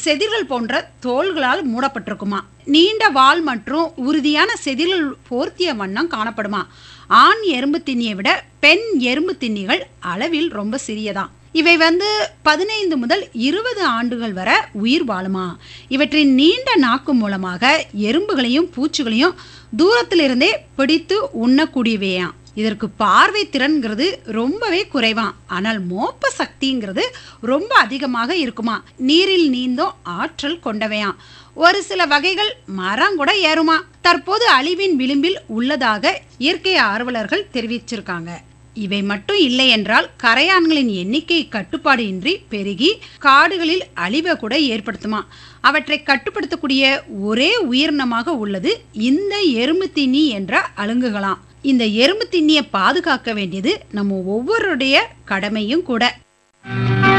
செதில்கள் போன்ற தோள்களால் மூடப்பட்டிருக்குமா நீண்ட வால் மற்றும் உறுதியான செதில்கள் போர்த்திய வண்ணம் காணப்படுமா ஆண் எறும்பு திண்ணியை விட பெண் எறும்பு திண்ணிகள் அளவில் ரொம்ப சிறியதாம் இவை வந்து பதினைந்து முதல் இருபது ஆண்டுகள் வரை உயிர் வாழுமா இவற்றின் நீண்ட நாக்கு மூலமாக எறும்புகளையும் பூச்சிகளையும் தூரத்திலிருந்தே பிடித்து உண்ணக்கூடியவையாம் இதற்கு பார்வை திறன்கிறது ரொம்பவே குறைவாம் ஆனால் மோப்ப சக்திங்கிறது ரொம்ப அதிகமாக இருக்குமா நீரில் நீந்தும் ஆற்றல் கொண்டவையாம் ஒரு சில வகைகள் மரம் கூட ஏறுமா தற்போது அழிவின் விளிம்பில் உள்ளதாக இயற்கை ஆர்வலர்கள் தெரிவிச்சிருக்காங்க இவை மட்டும் இல்லை என்றால் கரையான்களின் எண்ணிக்கை கட்டுப்பாடு இன்றி பெருகி காடுகளில் அழிவை கூட ஏற்படுத்துமா அவற்றை கட்டுப்படுத்தக்கூடிய ஒரே உயிரினமாக உள்ளது இந்த எறும்பு தீனி என்ற அலுங்குகளாம் இந்த எறும்பு திண்ணியை பாதுகாக்க வேண்டியது நம்ம ஒவ்வொருடைய கடமையும் கூட